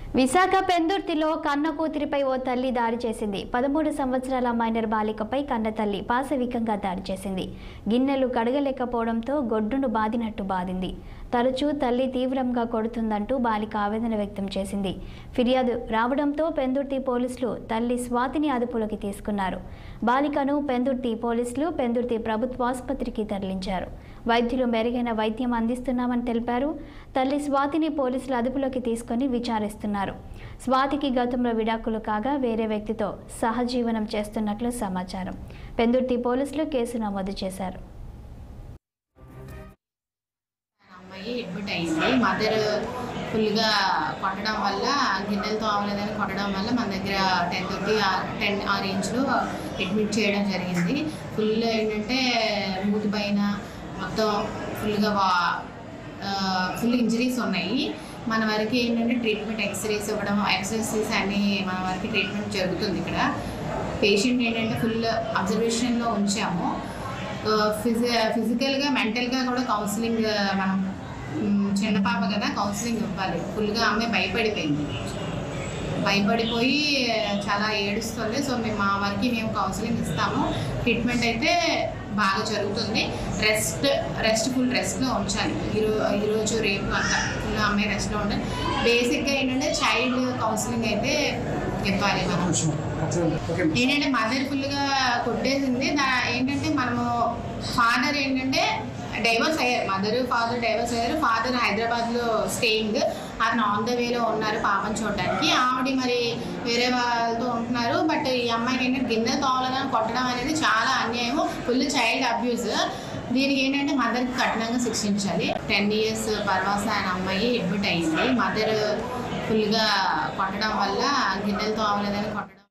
విశాఖ పెందుర్తిలో కన్న కూతురిపై ఓ తల్లి దాడి చేసింది పదమూడు సంవత్సరాల మైనర్ బాలికపై కన్న తల్లి పాశవికంగా దాడి చేసింది గిన్నెలు కడగలేకపోవడంతో గొడ్డును బాదినట్టు బాదింది తరచూ తల్లి తీవ్రంగా కొడుతుందంటూ బాలిక ఆవేదన వ్యక్తం చేసింది ఫిర్యాదు రావడంతో పెందుర్తి పోలీసులు తల్లి స్వాతిని అదుపులోకి తీసుకున్నారు బాలికను పెందుర్తి పోలీసులు పెందుర్తి ప్రభుత్వాసుపత్రికి తరలించారు వైద్యులు మెరుగైన వైద్యం అందిస్తున్నామని తెలిపారు తల్లి స్వాతిని పోలీసులు అదుపులోకి తీసుకొని విచారిస్తున్నారు స్వాతికి గతంలో విడాకులు కాగా వేరే వ్యక్తితో సహజీవనం చేస్తున్నట్లు సమాచారం పెందుర్తి పోలీసులు కేసు నమోదు చేశారు అమ్మాయి అడ్మిట్ అయింది మదర్ ఫుల్గా కొట్టడం వల్ల గిన్నెలతో అవ్వలేదని కొట్టడం వల్ల మన దగ్గర టెన్ థర్టీ టెన్ ఆ రేంజ్లో అడ్మిట్ చేయడం జరిగింది ఫుల్ ఏంటంటే మూతి పైన మొత్తం ఫుల్గా వా ఫుల్ ఇంజరీస్ ఉన్నాయి మన వరకు ఏంటంటే ట్రీట్మెంట్ ఎక్స్రేస్ ఇవ్వడం ఎక్సర్సైజ్ అన్ని మన వరకు ట్రీట్మెంట్ జరుగుతుంది ఇక్కడ పేషెంట్ ఏంటంటే ఫుల్ అబ్జర్వేషన్లో ఉంచాము ఫిజి ఫిజికల్గా మెంటల్గా కూడా కౌన్సిలింగ్ మనం మ్, చిన్న పాప కదా కౌన్సిలింగ్ ఇవ్వాలి ఫుల్గా ఆమె భయపడిపోయింది భయపడిపోయి చాలా ఏడుస్తుంది సో మేము మా వరకు మేము కౌన్సిలింగ్ ఇస్తాము ట్రీట్మెంట్ అయితే బాగా జరుగుతుంది రెస్ట్ రెస్ట్ ఫుల్ రెస్ట్లో ఉంచాలి ఈరో ఈరోజు రేపు అంతా ఫుల్ అమ్మాయి రెస్ట్లో ఉండాలి బేసిక్గా ఏంటంటే చైల్డ్ కౌన్సిలింగ్ అయితే ఇవ్వాలి మనం ఏంటంటే మదర్ ఫుల్గా కొట్టేసింది దా ఏంటంటే మనము ఫాదర్ ఏంటంటే డైవర్స్ అయ్యారు మదర్ ఫాదర్ డైవర్స్ అయ్యారు ఫాదర్ హైదరాబాద్లో స్టేయింగ్ అతను ఆన్ ద వేలో ఉన్నారు పాపని చూడడానికి ఆవిడ మరి వేరే వాళ్ళతో ఉంటున్నారు బట్ ఈ అమ్మాయికి ఏంటంటే గిన్నె తోలగా కొట్టడం అనేది చాలా అన్యాయం ఫుల్ చైల్డ్ అబ్యూస్ దీనికి ఏంటంటే మదర్కి కఠినంగా శిక్షించాలి టెన్ ఇయర్స్ పర్వాస అనే అమ్మాయి అడ్మిట్ అయింది మదర్ ఫుల్గా కొట్టడం వల్ల గిన్నెలతో అవ్వలేదని కొట్టడం